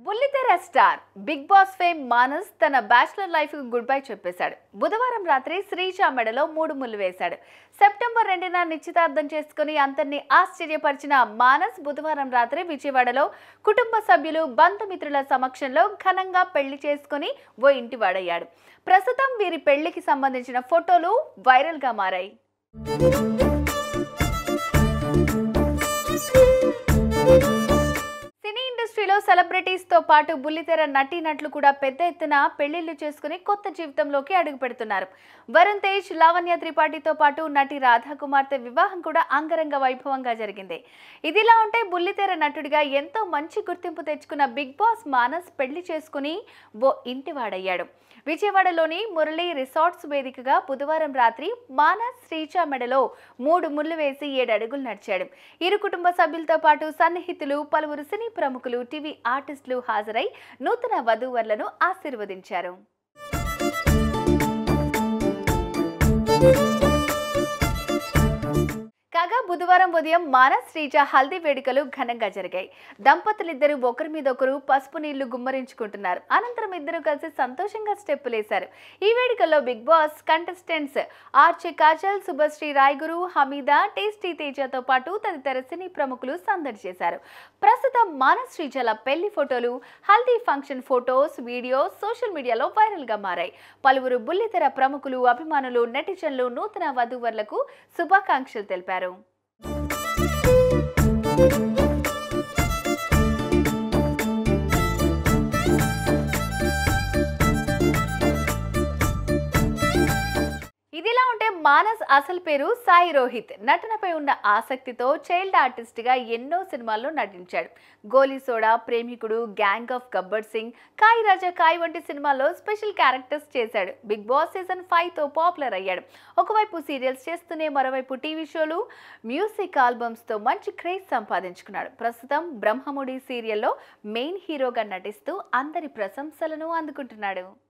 బుల్లితెర star Bigg Boss fame Manas తన bachelor life కు గుడ్ బై చెప్పేశాడు బుధవారం రాత్రి శ్రీజా మెడలో మూడు ముళ్ళు వేశాడు సెప్టెంబర్ రెండున నిశ్చితార్థం చేసుకుని అందరినీ ఆశ్చర్యపరిచిన మానస్ బుధవారం రాత్రి విజయవాడలో కుటుంబ సభ్యులు బంధుమిత్రుల సమక్షంలో ఘనంగా పెళ్లి చేసుకుని ఓ ఇంటి వాడయ్యాడు ప్రస్తుతం వీరి పెళ్లికి సంబంధించిన ఫోటోలు వైరల్గా మారాయి సినీ ఇండస్ట్రీలో సెలబ్రిటీస్ తో పాటు బుల్లితెర నటీనటులు కూడా పెద్ద ఎత్తున పెళ్లిళ్లు చేసుకుని కొత్త జీవితంలోకి అడుగు పెడుతున్నారు వరుణ్ తేజ్ లావణ్య త్రిపాఠితో పాటు నటి రాధా కుమార్తె వివాహం కూడా అంగరంగ వైభవంగా జరిగింది ఇదిలా ఉంటే బుల్లితెర నటుడిగా ఎంతో మంచి గుర్తింపు తెచ్చుకున్న బిగ్ బాస్ మానస్ పెళ్లి చేసుకుని ఓ ఇంటివాడయ్యాడు విజయవాడలోని మురళి రిసార్ట్స్ వేదికగా బుధవారం రాత్రి మానస్ శ్రీచా మెడలో మూడు ముళ్ళు వేసి ఏడు అడుగులు నడిచాడు ఇరు కుటుంబ సభ్యులతో పాటు సన్నిహితులు పలువురు సినీ ప్రముఖులు టీవీ ఆర్టిస్టులు హాజరై నూతన వధూవరులను ఆశీర్వదించారు కాగా బుధవారం ఉదయం మానస్ శ్రీజ హల్దీ వేడుకలు ఘనంగా జరిగాయి దంపతులిద్దరూ ఒకరి మీద ఒకరు పసుపు నీళ్లు గుమ్మరించుకుంటున్నారు అనంతరం ఇద్దరు కలిసి సంతోషంగా స్టెప్పులేశారు ఈ వేడుకల్లో బిగ్ బాస్ కంటెస్టెంట్స్ ఆర్చే కాజల్ శుభశ్రీ రాయ్గురు హమీదా టేస్టీ తేజతో పాటు తదితర సినీ ప్రముఖులు సందడి చేశారు ప్రస్తుతం మానస్ శ్రీజల పెళ్లి ఫోటోలు Haldi function photos videos social మీడియాలో వైరల్గా మారాయి పలువురు బుల్లితెర ప్రముఖులు అభిమానులు నెటిజన్లు నూతన వధూవరులకు శుభాకాంక్షలు తెలిపారు ఇదిలా ఉంటే మానస్ అసలు పేరు సాయి రోహిత్ నటనపై ఉన్న ఆసక్తితో చైల్డ్ ఆర్టిస్ట్ గా ఎన్నో సినిమాల్లో నటించాడు గోలీ సోడా ప్రేమికుడు గ్యాంగ్ ఆఫ్ గబ్బర్ సింగ్ కాయి రాజా కాయ్ వంటి సినిమాల్లో స్పెషల్ క్యారెక్టర్స్ చేశాడు బిగ్ బాస్ సీజన్ ఫైవ్ తో పాపులర్ అయ్యాడు ఒకవైపు సీరియల్స్ చేస్తూనే మరోవైపు టీవీ షోలు మ్యూజిక్ ఆల్బమ్స్ తో మంచి క్రేజ్ సంపాదించుకున్నాడు ప్రస్తుతం బ్రహ్మముడి సీరియల్లో మెయిన్ హీరోగా నటిస్తూ అందరి ప్రశంసలను అందుకుంటున్నాడు